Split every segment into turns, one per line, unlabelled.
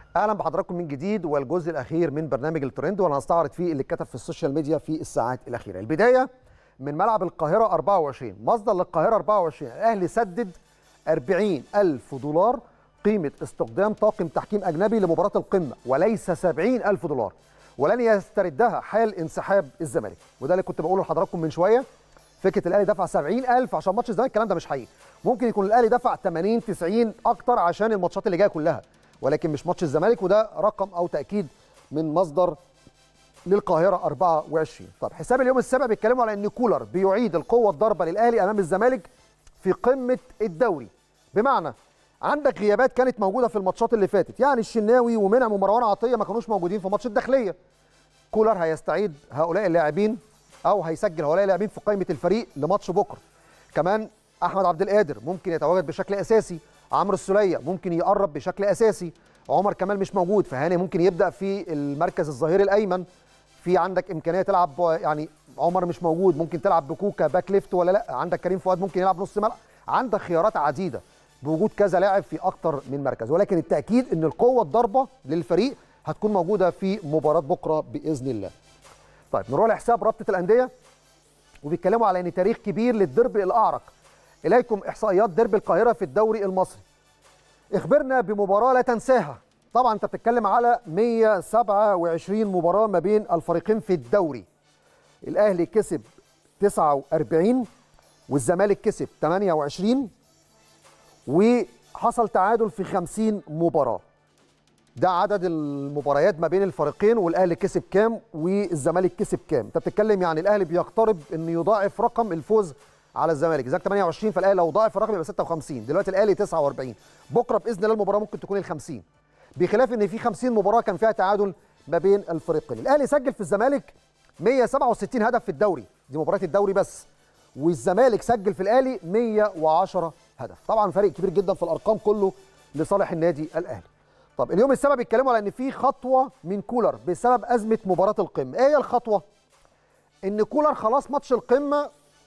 اهلا بحضراتكم من جديد والجزء الاخير من برنامج الترند وانا هستعرض فيه اللي اتكتب في السوشيال ميديا في الساعات الاخيره البدايه من ملعب القاهره 24 مصدر للقاهره 24 الاهلي سدد 40 الف دولار قيمه استخدام طاقم تحكيم اجنبي لمباراه القمه وليس 70 الف دولار ولن يستردها حال انسحاب الزمالك وده اللي كنت بقوله لحضراتكم من شويه فكره الاهلي دفع 70000 عشان ماتش الزمالك الكلام ده مش حقيقي ممكن يكون الاهلي دفع 80 90 اكتر عشان الماتشات اللي جايه كلها ولكن مش ماتش الزمالك وده رقم او تاكيد من مصدر للقاهره 24 طب حساب اليوم السابع بيتكلموا على ان كولر بيعيد القوه الضربه للاهلي امام الزمالك في قمه الدوري بمعنى عندك غيابات كانت موجوده في الماتشات اللي فاتت يعني الشناوي ومنعم ومروان عطيه ما كانوش موجودين في ماتش الداخليه كولر هيستعيد هؤلاء اللاعبين او هيسجل هؤلاء اللاعبين في قائمه الفريق لماتش بكره كمان احمد عبد القادر ممكن يتواجد بشكل اساسي عمرو السوليه ممكن يقرب بشكل اساسي عمر كمال مش موجود فهاني ممكن يبدا في المركز الظهير الايمن في عندك امكانيه تلعب يعني عمر مش موجود ممكن تلعب بكوكا باك ليفت ولا لا عندك كريم فؤاد ممكن يلعب نص ملعب عندك خيارات عديده بوجود كذا لاعب في اكتر من مركز ولكن التاكيد ان القوه الضربه للفريق هتكون موجوده في مباراه بكره باذن الله طيب نروح لحساب رابطه الانديه وبيتكلموا على ان تاريخ كبير للدربي الاعرق اليكم احصائيات ديربي القاهره في الدوري المصري اخبرنا بمباراه لا تنساها طبعا انت بتتكلم على 127 مباراه ما بين الفريقين في الدوري الاهلي كسب 49 والزمالك كسب 28 وحصل تعادل في 50 مباراه ده عدد المباريات ما بين الفريقين والاهلي كسب كام والزمالك كسب كام انت بتتكلم يعني الاهلي بيقترب انه يضاعف رقم الفوز على الزمالك اذا 28 فالاهلي لو ضاعف الرقم يبقى 56 دلوقتي الاهلي 49 بكره باذن الله المباراه ممكن تكون ال 50 بخلاف ان في 50 مباراه كان فيها تعادل ما بين الفريقين الاهلي سجل في الزمالك 167 هدف في الدوري دي مباراه الدوري بس والزمالك سجل في الاهلي 110 هدف طبعا فرق كبير جدا في الارقام كله لصالح النادي الاهلي طب اليوم السبب بيتكلموا على ان في خطوه من كولر بسبب ازمه مباراه القمه ايه هي الخطوه ان كولر خلاص ماتش القمه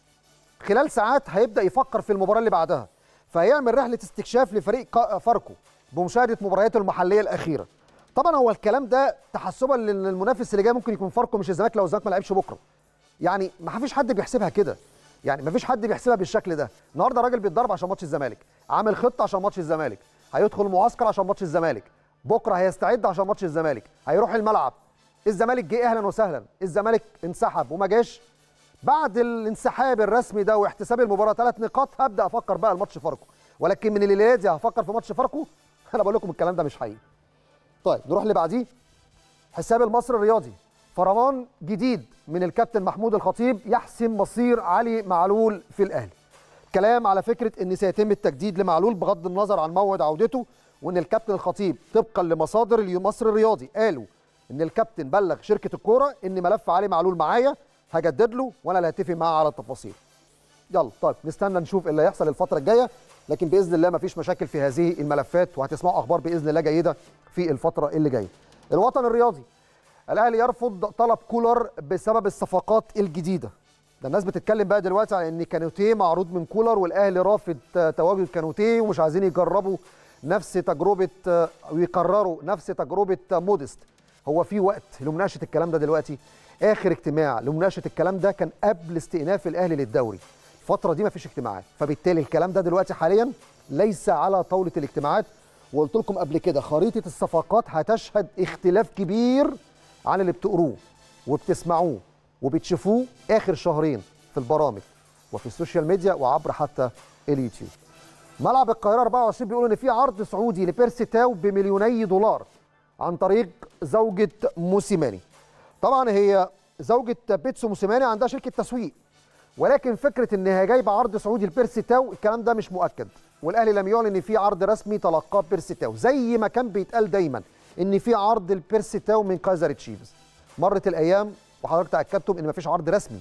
خلال ساعات هيبدا يفكر في المباراه اللي بعدها فهيعمل رحله استكشاف لفريق فاركو بمشاهده مبارياته المحليه الاخيره طبعا هو الكلام ده تحسبا للمنافس اللي جاي ممكن يكون فاركو مش الزمالك لو الزمالك ما لعبش بكره يعني ما فيش حد بيحسبها كده يعني ما فيش حد بيحسبها بالشكل ده النهارده راجل بيتضرب عشان ماتش الزمالك عامل خطه عشان ماتش الزمالك هيدخل معسكر عشان ماتش الزمالك بكره هيستعد عشان ماتش الزمالك هيروح الملعب الزمالك جه اهلا وسهلا الزمالك انسحب وما جاش بعد الانسحاب الرسمي ده واحتساب المباراه ثلاث نقاط هبدا افكر بقى الماتش فاركو ولكن من الليله دي هفكر في ماتش فاركو انا بقول لكم الكلام ده مش حقيقي طيب نروح اللي بعديه حساب المصري الرياضي فرمان جديد من الكابتن محمود الخطيب يحسم مصير علي معلول في الاهلي كلام على فكره ان سيتم التجديد لمعلول بغض النظر عن موعد عودته وان الكابتن الخطيب طبقا لمصادر مصر الرياضي قالوا ان الكابتن بلغ شركه الكوره ان ملف علي معلول معايا هجدد له وانا اللي هتفق معاه على التفاصيل يلا طيب نستنى نشوف اللي هيحصل الفتره الجايه لكن باذن الله مفيش مشاكل في هذه الملفات وهتسمعوا اخبار باذن الله جيده في الفتره اللي جايه الوطن الرياضي الاهلي يرفض طلب كولر بسبب الصفقات الجديده ده الناس بتتكلم بقى دلوقتي على ان كانوتيه معروض من كولر والاهلي رافض تواجد كانوتيه ومش عايزين يجربوا نفس تجربه ويكرروا نفس تجربه مودست هو في وقت لمناقشه الكلام ده دلوقتي اخر اجتماع لمناقشه الكلام ده كان قبل استئناف الاهلي للدوري الفتره دي ما فيش اجتماعات فبالتالي الكلام ده دلوقتي حاليا ليس على طاوله الاجتماعات وقلت لكم قبل كده خريطه الصفقات هتشهد اختلاف كبير عن اللي بتقروه وبتسمعوه وبتشوفوه اخر شهرين في البرامج وفي السوشيال ميديا وعبر حتى اليوتيوب ملعب القاهره 24 بيقولوا ان في عرض سعودي لبيرسي تاو بمليوني دولار عن طريق زوجة موسيماني طبعا هي زوجة بيتسو موسيماني عندها شركة تسويق ولكن فكرة ان هي جايبة عرض سعودي لبيرسي تاو الكلام ده مش مؤكد والاهلي لم يعلن ان في عرض رسمي تلقاه بيرسي تاو زي ما كان بيتقال دايما ان في عرض لبيرسي تاو من كايزر تشيفز مرت الايام وحضرتك تاكدتم ان مفيش عرض رسمي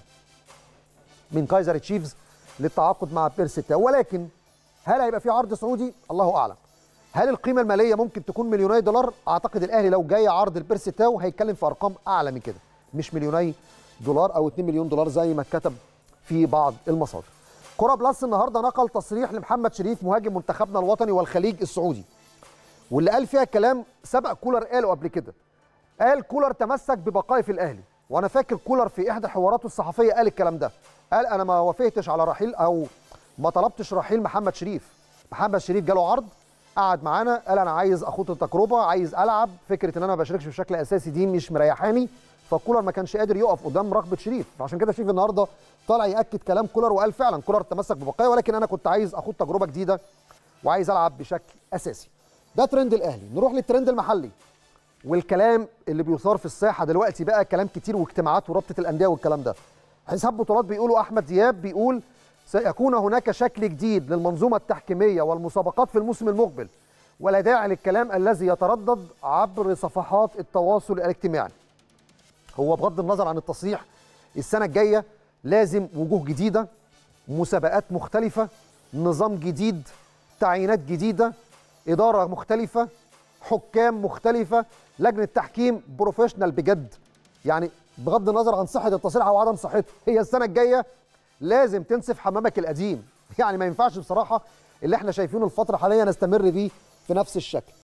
من كايزر تشيفز للتعاقد مع بيرسي تاو ولكن هل هيبقى في عرض سعودي الله اعلم هل القيمه الماليه ممكن تكون مليوني دولار اعتقد الاهلي لو جاي عرض البيرسي تاو هيتكلم في ارقام اعلى من كده مش مليوني دولار او 2 مليون دولار زي ما اتكتب في بعض المصادر كرة بلس النهارده نقل تصريح لمحمد شريف مهاجم منتخبنا الوطني والخليج السعودي واللي قال فيها كلام سبق كولر قاله قبل كده قال كولر تمسك ببقائي في الاهلي وانا فاكر كولر في احدى حواراته الصحفيه قال الكلام ده قال انا ما وافقتش على رحيل او ما طلبتش رحيل محمد شريف محمد شريف جاله عرض قعد معانا قال انا عايز اخوض التجربه عايز العب فكره ان انا ما بشاركش بشكل اساسي دي مش مريحاني فكولر ما كانش قادر يقف قدام رغبه شريف فعشان كده شريف النهارده طالع ياكد كلام كولر وقال فعلا كولر تمسك ببقائي ولكن انا كنت عايز اخوض تجربه جديده وعايز العب بشكل اساسي ده ترند الاهلي نروح للترند المحلي والكلام اللي بيثار في الساحه دلوقتي بقى كلام كتير واجتماعات ورابطه الانديه والكلام ده حساب بطولات بيقولوا احمد دياب بيقول سيكون هناك شكل جديد للمنظومه التحكيميه والمسابقات في الموسم المقبل ولا داعي للكلام الذي يتردد عبر صفحات التواصل الاجتماعي هو بغض النظر عن التصريح السنه الجايه لازم وجوه جديده مسابقات مختلفه نظام جديد تعيينات جديده اداره مختلفه حكام مختلفه لجنه تحكيم بروفيشنال بجد يعني بغض النظر عن صحه التصريح او عدم صحته هي السنه الجايه لازم تنسف حمامك القديم يعني ما ينفعش بصراحه اللي احنا شايفينه الفتره حاليا نستمر بيه في نفس الشكل